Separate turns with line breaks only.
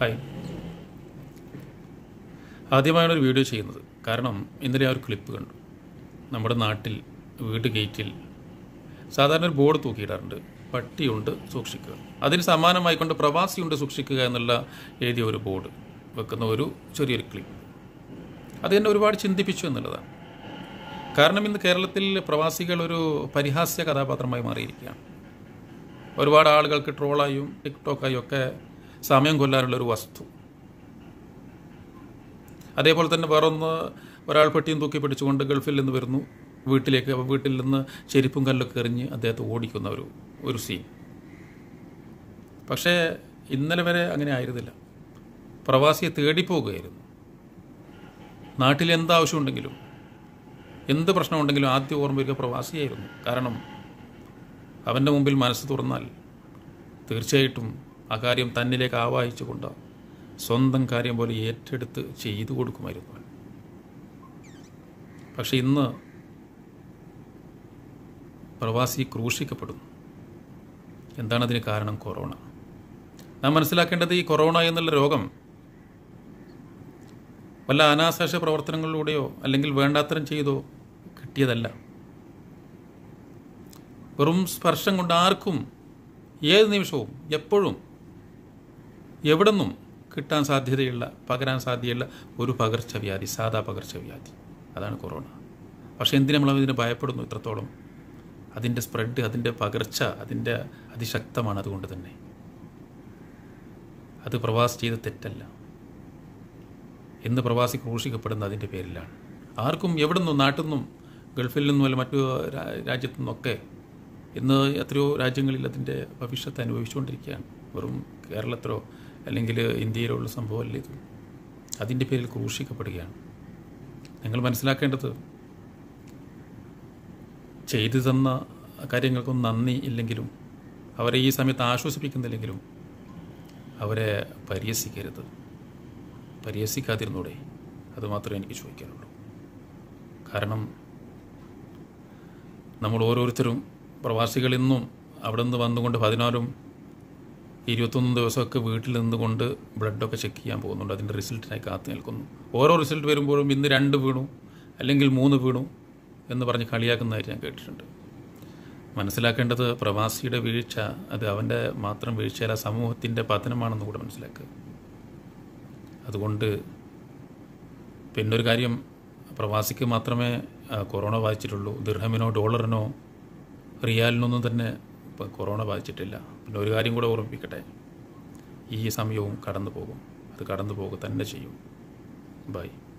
Hi ആദ്യമായാണ് ഒരു video ചെയ്യുന്നത് കാരണം ഇന്നലെ ആ ഒരു ക്ലിപ്പ് കണ്ടു നമ്മുടെ നാട്ടിൽ വീട് ഗേറ്റിൽ സാധാരണ ഒരു ബോർഡ് തൂക്കിയിടാറുണ്ട് പട്ടിയുണ്ട് സൂക്ഷിക്കുക അതിന് സമാനമായിക്കൊണ്ട് പ്രവാസിയുണ്ട് സൂക്ഷിക്കുക എന്നുള്ള എഴുതിയ ഒരു ബോർഡ് വെക്കുന്ന ഒരു ചെറിയൊരു ക്ലിപ്പ് അത് എന്നെ ഒരുപാട് ചിന്തിപ്പിച്ചു എന്നുള്ളതാണ് കാരണം ഇന്ന് കേരളത്തിൽ പ്രവാസികൾ ഒരു പരിഹാസ്യ കഥാപാത്രമായി മാറിയിരിക്കുകയാണ് ഒരുപാട് ആളുകൾക്ക് ട്രോളായും ടിക്ടോക്കായും ഒക്കെ സമയം കൊല്ലാനുള്ള ഒരു വസ്തു അതേപോലെ തന്നെ വേറൊന്ന് ഒരാൾ പെട്ടിയും തൂക്കി പിടിച്ചുകൊണ്ട് ഗൾഫിൽ നിന്ന് വരുന്നു വീട്ടിലേക്ക് അപ്പോൾ വീട്ടിൽ നിന്ന് ചെരുപ്പും കല്ലൊക്കെ എറിഞ്ഞ് അദ്ദേഹത്തെ ഓടിക്കുന്ന ഒരു ഒരു സീൻ പക്ഷേ ഇന്നലെ വരെ അങ്ങനെ ആയിരുന്നില്ല പ്രവാസിയെ തേടിപ്പോവുകയായിരുന്നു നാട്ടിൽ എന്ത് ആവശ്യമുണ്ടെങ്കിലും എന്ത് പ്രശ്നമുണ്ടെങ്കിലും ആദ്യം ഓർമ്മ വരിക പ്രവാസിയായിരുന്നു കാരണം അവൻ്റെ മുമ്പിൽ മനസ്സ് തുറന്നാൽ തീർച്ചയായിട്ടും ആ കാര്യം തന്നിലേക്ക് ആവാഹിച്ചുകൊണ്ട് സ്വന്തം കാര്യം പോലെ ഏറ്റെടുത്ത് ചെയ്തു കൊടുക്കുമായിരുന്നു അവൻ. പക്ഷെ ഇന്ന് പ്രവാസി ക്രൂശിക്കപ്പെടുന്നു എന്താണ് അതിന് കാരണം കൊറോണ നാം മനസ്സിലാക്കേണ്ടത് ഈ കൊറോണ എന്നുള്ള രോഗം വല്ല അനാശാസ്യ പ്രവർത്തനങ്ങളിലൂടെയോ അല്ലെങ്കിൽ വേണ്ടാത്തരം ചെയ്തോ കിട്ടിയതല്ല വെറും സ്പർശം കൊണ്ട് ആർക്കും ഏത് നിമിഷവും എപ്പോഴും എവിടെന്നും കിട്ടാൻ സാധ്യതയുള്ള പകരാൻ സാധ്യതയുള്ള ഒരു പകർച്ചവ്യാധി സാധാ പകർച്ചവ്യാധി അതാണ് കൊറോണ പക്ഷേ എന്തിനു നമ്മൾ ഇതിന് ഭയപ്പെടുന്നു ഇത്രത്തോളം അതിൻ്റെ സ്പ്രെഡ് അതിൻ്റെ പകർച്ച അതിൻ്റെ അതിശക്തമാണ് അതുകൊണ്ട് തന്നെ അത് പ്രവാസി ചെയ്ത തെറ്റല്ല ഇന്ന് പ്രവാസി ക്രൂശിക്കപ്പെടുന്ന അതിൻ്റെ പേരിലാണ് ആർക്കും എവിടെ നിന്നും നാട്ടിൽ നിന്നും ഗൾഫിൽ നിന്നും അല്ല മറ്റു രാ- രാജ്യത്തു നിന്നൊക്കെ ഇന്ന് എത്രയോ രാജ്യങ്ങളിൽ അതിൻ്റെ ഭവിഷ്യത്ത് അനുഭവിച്ചുകൊണ്ടിരിക്കുകയാണ് വെറും കേരളത്തിലോ അല്ലെങ്കിൽ ഇന്ത്യയിലോ ഉള്ള സംഭവമല്ല ഇത് അതിൻ്റെ പേരിൽ ക്രൂശിക്കപ്പെടുകയാണ് നിങ്ങൾ മനസ്സിലാക്കേണ്ടത് ചെയ്തു തന്ന കാര്യങ്ങൾക്കൊന്നും നന്ദി ഇല്ലെങ്കിലും അവരെ ഈ സമയത്ത് ആശ്വസിപ്പിക്കുന്നില്ലെങ്കിലും അവരെ പരിഹസിക്കരുത് പരിഹസിക്കാതിരുന്നൂടെ അത് മാത്രമേ എനിക്ക് ചോദിക്കാനുള്ളൂ കാരണം നമ്മൾ ഓരോരുത്തരും പ്രവാസികൾ ഇന്നും അവിടെ നിന്ന് വന്നുകൊണ്ട് പതിനാലും ഇരുപത്തൊന്ന് ദിവസമൊക്കെ വീട്ടിൽ നിന്നുകൊണ്ട് ബ്ലഡൊക്കെ ചെക്ക് ചെയ്യാൻ പോകുന്നുണ്ട് അതിൻ്റെ റിസൾട്ടിനായി കാത്തു നിൽക്കുന്നു ഓരോ റിസൾട്ട് വരുമ്പോഴും ഇന്ന് രണ്ട് വീണു അല്ലെങ്കിൽ മൂന്ന് വീണു എന്ന് പറഞ്ഞ് കളിയാക്കുന്നതായിട്ട് ഞാൻ കേട്ടിട്ടുണ്ട് മനസ്സിലാക്കേണ്ടത് പ്രവാസിയുടെ വീഴ്ച അത് അവൻ്റെ മാത്രം വീഴ്ചയല്ല സമൂഹത്തിൻ്റെ പതനമാണെന്ന് കൂടെ മനസ്സിലാക്കുക അതുകൊണ്ട് പിന്നൊരു കാര്യം പ്രവാസിക്ക് മാത്രമേ ആ, കൊറോണ ബാധിച്ചിട്ടുള്ളൂ ദിർഹമിനോ ഡോളറിനോ റിയാലിനൊന്നും തന്നെ ഇപ്പം കൊറോണ ബാധിച്ചിട്ടില്ല പിന്നെ ഒരു കാര്യം കൂടെ ഓർമ്മിപ്പിക്കട്ടെ ഈ സമയവും കടന്നു പോകും അത് കടന്നു പോകുക തന്നെ ചെയ്യും ബൈ